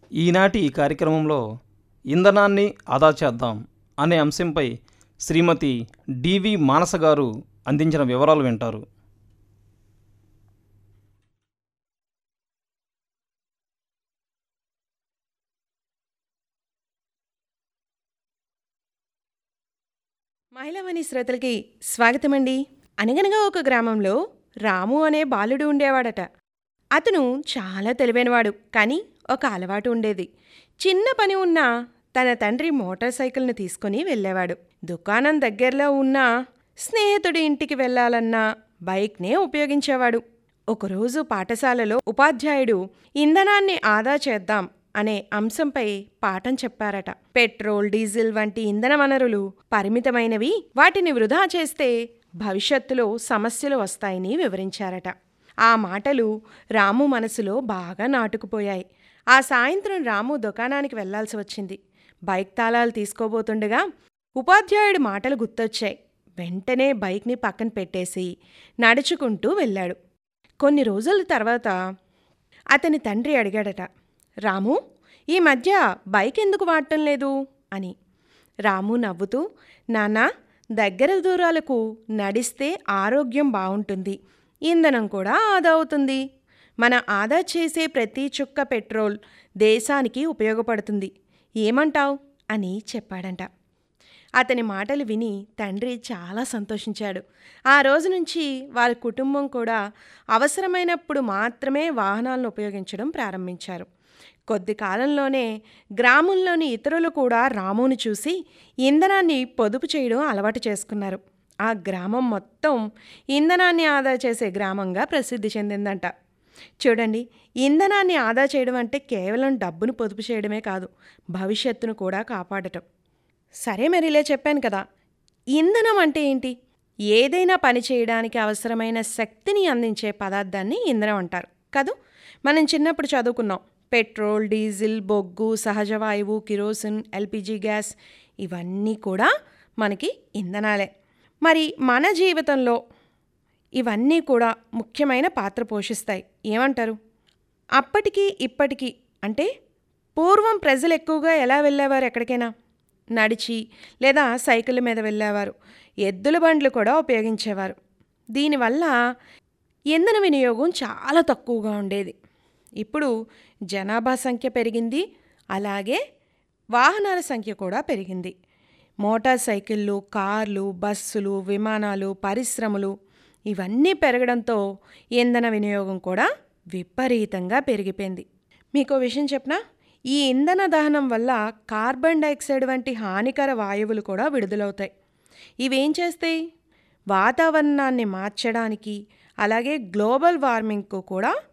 ఈనాటి ఈ కార్యక్రమంలో ఇంధనాన్ని ఆదా చేద్దాం అనే అంశంపై శ్రీమతి డివి మానస గారు అందించిన వివరాలు వింటారు మహిళావాణి శ్రోతలకి స్వాగతమండి అనగనగా ఒక గ్రామంలో రాము అనే బాలుడు ఉండేవాడట అతను చాలా తెలివైనవాడు కానీ ఒక అలవాటు ఉండేది చిన్న పని ఉన్నా తన తండ్రి మోటార్ సైకిల్ను తీసుకొని వెళ్ళేవాడు దుకాణం దగ్గరలో ఉన్న స్నేహితుడి ఇంటికి వెళ్ళాలన్నా బైక్నే ఉపయోగించేవాడు ఒకరోజు పాఠశాలలో ఉపాధ్యాయుడు ఇంధనాన్ని ఆదా చేద్దాం అనే అంశంపై పాఠం చెప్పారట పెట్రోల్ డీజిల్ వంటి ఇంధన వనరులు పరిమితమైనవి వాటిని వృధా చేస్తే భవిష్యత్తులో సమస్యలు వస్తాయని వివరించారట ఆ మాటలు రాము మనసులో బాగా నాటుకుపోయాయి ఆ సాయంత్రం రాము దుకాణానికి వెళ్లాల్సి వచ్చింది బైక్ తాళాలు తీసుకోబోతుండగా ఉపాధ్యాయుడి మాటలు గుర్తొచ్చాయి వెంటనే బైక్ని పక్కన పెట్టేసి నడుచుకుంటూ వెళ్ళాడు కొన్ని రోజుల తర్వాత అతని తండ్రి అడిగాడట రాము ఈ మధ్య బైక్ ఎందుకు వాడటం లేదు అని రాము నవ్వుతూ నాన్నా దగ్గర దూరాలకు నడిస్తే ఆరోగ్యం బాగుంటుంది ఇంధనం కూడా ఆదా అవుతుంది మన ఆదా చేసే ప్రతి చుక్క పెట్రోల్ దేశానికి ఉపయోగపడుతుంది ఏమంటావ్ అని చెప్పాడంట అతని మాటలు విని తండ్రి చాలా సంతోషించాడు ఆ రోజు నుంచి వారి కుటుంబం కూడా అవసరమైనప్పుడు మాత్రమే వాహనాలను ఉపయోగించడం ప్రారంభించారు కొద్ది కాలంలోనే గ్రామంలోని ఇతరులు కూడా రాముని చూసి ఇంధనాన్ని పొదుపు చేయడం అలవాటు చేసుకున్నారు ఆ గ్రామం మొత్తం ఇంధనాన్ని ఆదా చేసే గ్రామంగా ప్రసిద్ధి చెందిందంట చూడండి ఇంధనాన్ని ఆదా చేయడం అంటే కేవలం డబ్బును పొదుపు చేయడమే కాదు భవిష్యత్తును కూడా కాపాడటం సరే మరి ఇలా చెప్పాను కదా ఇంధనం అంటే ఏంటి ఏదైనా పని చేయడానికి అవసరమైన శక్తిని అందించే పదార్థాన్ని ఇంధనం అంటారు కదూ మనం చిన్నప్పుడు చదువుకున్నాం పెట్రోల్ డీజిల్ బొగ్గు సహజ వాయువు కిరోసిన్ ఎల్పిజి గ్యాస్ ఇవన్నీ కూడా మనకి ఇంధనాలే మరి మన జీవితంలో ఇవన్నీ కూడా ముఖ్యమైన పాత్ర పోషిస్తాయి ఏమంటారు అప్పటికి ఇప్పటికీ అంటే పూర్వం ప్రజలు ఎక్కువగా ఎలా వెళ్ళేవారు ఎక్కడికైనా నడిచి లేదా సైకిళ్ళ మీద వెళ్ళేవారు ఎద్దుల బండ్లు కూడా ఉపయోగించేవారు దీనివల్ల ఇంధన వినియోగం చాలా తక్కువగా ఉండేది ఇప్పుడు జనాభా సంఖ్య పెరిగింది అలాగే వాహనాల సంఖ్య కూడా పెరిగింది మోటార్ సైకిళ్ళు కార్లు బస్సులు విమానాలు పరిశ్రమలు ఇవన్నీ పెరగడంతో ఇంధన వినియోగం కూడా విపరీతంగా పెరిగిపోయింది మీకు విషయం చెప్పనా ఈ ఇంధన దహనం వల్ల కార్బన్ డైఆక్సైడ్ వంటి హానికర వాయువులు కూడా విడుదలవుతాయి ఇవేం చేస్తాయి వాతావరణాన్ని మార్చడానికి అలాగే గ్లోబల్ వార్మింగ్కు కూడా